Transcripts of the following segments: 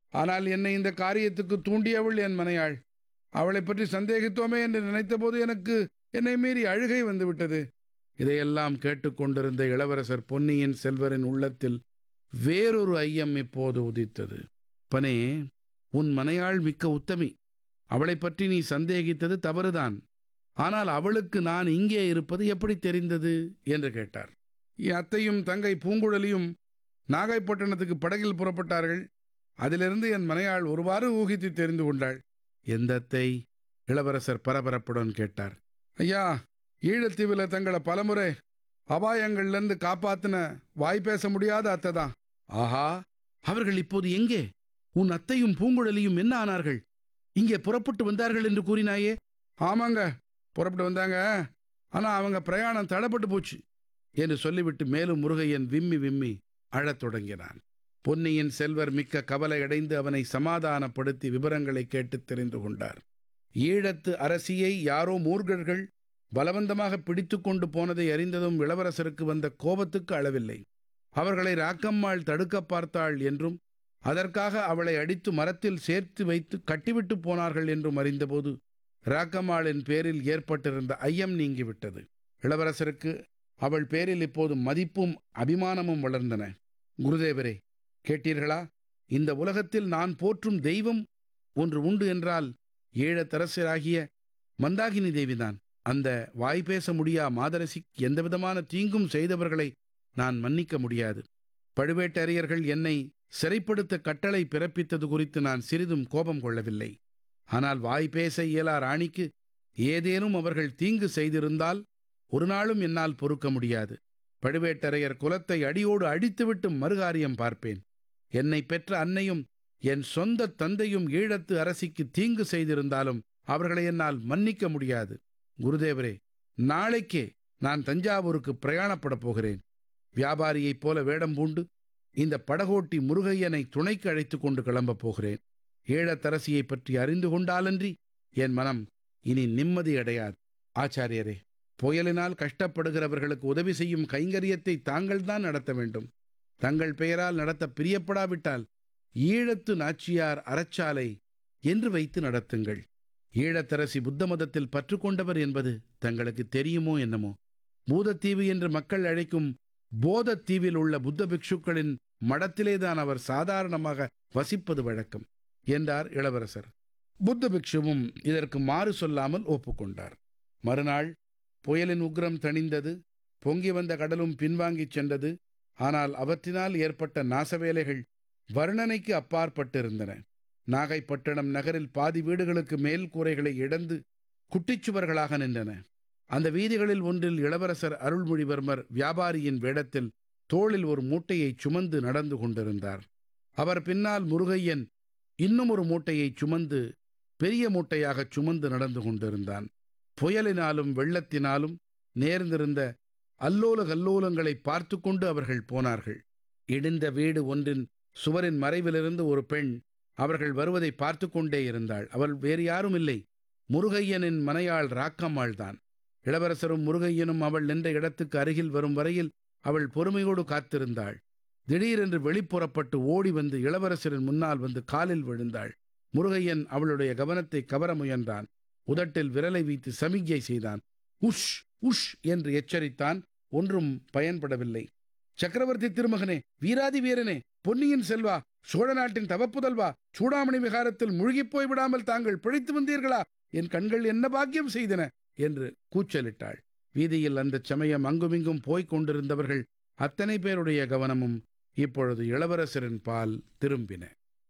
ஆனால் என்னை இந்த காரியத்துக்கு தூண்டியவள் என் மனையாள் அவளை பற்றி சந்தேகித்தோமே என்று நினைத்தபோது எனக்கு என்னை மீறி அழுகை வந்துவிட்டது இதையெல்லாம் கேட்டுக்கொண்டிருந்த இளவரசர் பொன்னியின் செல்வரின் உள்ளத்தில் வேறொரு ஐயம் இப்போது உதித்தது பனே உன் மனையாள் மிக்க உத்தமி அவளைப் பற்றி நீ சந்தேகித்தது தவறுதான் ஆனால் அவளுக்கு நான் இங்கே இருப்பது எப்படி தெரிந்தது என்று கேட்டார் என் அத்தையும் தங்கை பூங்குழலியும் நாகைப்பட்டினத்துக்கு படகில் புறப்பட்டார்கள் அதிலிருந்து என் மனையாள் ஒருவாறு ஊகித்து தெரிந்து கொண்டாள் எந்த அத்தை இளவரசர் பரபரப்புடன் கேட்டார் ஐயா ஈழத்தீவில் தங்களை பலமுறை அபாயங்கள்லேருந்து காப்பாத்தின வாய் பேச முடியாத அத்தை தான் ஆஹா அவர்கள் இப்போது எங்கே உன் அத்தையும் பூங்குழலியும் என்ன ஆனார்கள் இங்கே புறப்பட்டு வந்தார்கள் என்று கூறினாயே ஆமாங்க புறப்பட்டு வந்தாங்க ஆனா அவங்க பிரயாணம் தடப்பட்டு போச்சு என்று சொல்லிவிட்டு மேலும் முருகையன் விம்மி விம்மி அழத் தொடங்கினான் பொன்னியின் செல்வர் மிக்க கவலை அடைந்து அவனை சமாதானப்படுத்தி விவரங்களை கேட்டுத் தெரிந்து கொண்டார் ஈழத்து அரசியை யாரோ மூர்கர்கள் பலவந்தமாக பிடித்து கொண்டு போனதை அறிந்ததும் இளவரசருக்கு வந்த கோபத்துக்கு அளவில்லை அவர்களை ராக்கம்மாள் தடுக்க பார்த்தாள் என்றும் அதற்காக அவளை அடித்து மரத்தில் சேர்த்து வைத்து கட்டிவிட்டு போனார்கள் என்றும் அறிந்தபோது ராக்கம்மாளின் பேரில் ஏற்பட்டிருந்த ஐயம் நீங்கிவிட்டது இளவரசருக்கு அவள் பேரில் இப்போது மதிப்பும் அபிமானமும் வளர்ந்தன குருதேவரே கேட்டீர்களா இந்த உலகத்தில் நான் போற்றும் தெய்வம் ஒன்று உண்டு என்றால் ஈழத்தரசராகிய மந்தாகினி தேவிதான் அந்த வாய் பேச முடியா மாதரசி எந்தவிதமான தீங்கும் செய்தவர்களை நான் மன்னிக்க முடியாது பழுவேட்டரையர்கள் என்னை சிறைப்படுத்த கட்டளை பிறப்பித்தது குறித்து நான் சிறிதும் கோபம் கொள்ளவில்லை ஆனால் வாய் பேச இயலா ராணிக்கு ஏதேனும் அவர்கள் தீங்கு செய்திருந்தால் ஒரு நாளும் என்னால் பொறுக்க முடியாது பழுவேட்டரையர் குலத்தை அடியோடு அடித்துவிட்டு மறுகாரியம் பார்ப்பேன் என்னை பெற்ற அன்னையும் என் சொந்த தந்தையும் ஈழத்து அரசிக்கு தீங்கு செய்திருந்தாலும் அவர்களை என்னால் மன்னிக்க முடியாது குருதேவரே நாளைக்கே நான் தஞ்சாவூருக்கு பிரயாணப்படப் போகிறேன் வியாபாரியைப் போல வேடம் பூண்டு இந்த படகோட்டி முருகையனை துணைக்கு அழைத்துக் கொண்டு கிளம்பப் போகிறேன் ஈழத்தரசியைப் பற்றி அறிந்து கொண்டாலன்றி என் மனம் இனி நிம்மதி அடையாது ஆச்சாரியரே புயலினால் கஷ்டப்படுகிறவர்களுக்கு உதவி செய்யும் கைங்கரியத்தை தாங்கள்தான் நடத்த வேண்டும் தங்கள் பெயரால் நடத்த பிரியப்படாவிட்டால் ஈழத்து நாச்சியார் அறச்சாலை என்று வைத்து நடத்துங்கள் ஈழத்தரசி புத்த மதத்தில் பற்று கொண்டவர் என்பது தங்களுக்கு தெரியுமோ என்னமோ பூதத்தீவு என்று மக்கள் அழைக்கும் போதத்தீவில் உள்ள புத்த பிக்ஷுக்களின் மடத்திலேதான் அவர் சாதாரணமாக வசிப்பது வழக்கம் என்றார் இளவரசர் புத்த பிக்ஷுவும் இதற்கு மாறு சொல்லாமல் ஒப்புக்கொண்டார் மறுநாள் புயலின் உக்ரம் தணிந்தது பொங்கி வந்த கடலும் பின்வாங்கிச் சென்றது ஆனால் அவற்றினால் ஏற்பட்ட நாசவேலைகள் வர்ணனைக்கு அப்பாற்பட்டிருந்தன நாகைப்பட்டினம் நகரில் பாதி வீடுகளுக்கு மேல் கூரைகளை இழந்து குட்டிச்சுவர்களாக நின்றன அந்த வீதிகளில் ஒன்றில் இளவரசர் அருள்மொழிவர்மர் வியாபாரியின் வேடத்தில் தோளில் ஒரு மூட்டையை சுமந்து நடந்து கொண்டிருந்தார் அவர் பின்னால் முருகையன் இன்னும் ஒரு மூட்டையை சுமந்து பெரிய மூட்டையாகச் சுமந்து நடந்து கொண்டிருந்தான் புயலினாலும் வெள்ளத்தினாலும் நேர்ந்திருந்த அல்லோல கல்லோலங்களை பார்த்து கொண்டு அவர்கள் போனார்கள் இடிந்த வீடு ஒன்றின் சுவரின் மறைவிலிருந்து ஒரு பெண் அவர்கள் வருவதை பார்த்து கொண்டே இருந்தாள் அவள் வேறு யாரும் இல்லை முருகையனின் மனையாள் ராக்கம்மாள் தான் இளவரசரும் முருகையனும் அவள் நின்ற இடத்துக்கு அருகில் வரும் வரையில் அவள் பொறுமையோடு காத்திருந்தாள் திடீரென்று வெளிப்புறப்பட்டு ஓடி வந்து இளவரசரின் முன்னால் வந்து காலில் விழுந்தாள் முருகையன் அவளுடைய கவனத்தை கவர முயன்றான் உதட்டில் விரலை வைத்து சமிக்ஞை செய்தான் உஷ் உஷ் என்று எச்சரித்தான் ஒன்றும் பயன்படவில்லை சக்கரவர்த்தி திருமகனே வீராதி வீரனே பொன்னியின் செல்வா சோழ நாட்டின் தவப்புதல்வா சூடாமணி விகாரத்தில் முழுகிப் போய் விடாமல் தாங்கள் பிழைத்து வந்தீர்களா என் கண்கள் என்ன பாக்கியம் செய்தன என்று கூச்சலிட்டாள் வீதியில் அந்தச் சமயம் அங்குமிங்கும் போய்க் கொண்டிருந்தவர்கள் அத்தனை பேருடைய கவனமும் இப்பொழுது இளவரசரின் பால் திரும்பின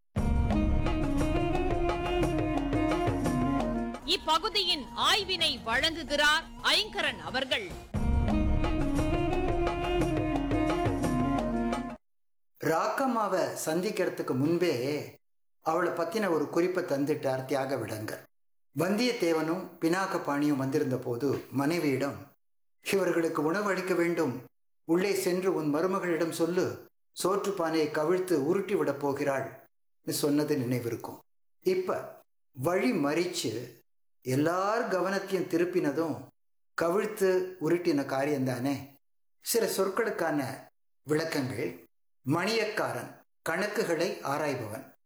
இப்பகுதியின் ஆய்வினை வழங்குகிறார் ஐங்கரன் அவர்கள் ராக்கம்மாவை சந்திக்கிறதுக்கு முன்பே அவளை பத்தின ஒரு குறிப்பை தந்துட்டார் தியாக விடங்கர் வந்தியத்தேவனும் பினாக்க பாணியும் வந்திருந்த போது மனைவியிடம் இவர்களுக்கு உணவு அளிக்க வேண்டும் உள்ளே சென்று உன் மருமகளிடம் சொல்லு சோற்றுப்பானையை கவிழ்த்து உருட்டி விடப் போகிறாள் சொன்னது நினைவிருக்கும் இப்ப வழி மறிச்சு எல்லார் கவனத்தையும் திருப்பினதும் கவிழ்த்து உருட்டின காரியம்தானே சில சொற்களுக்கான விளக்கங்கள் மணியக்காரன் கணக்குகளை ஆராய்பவன்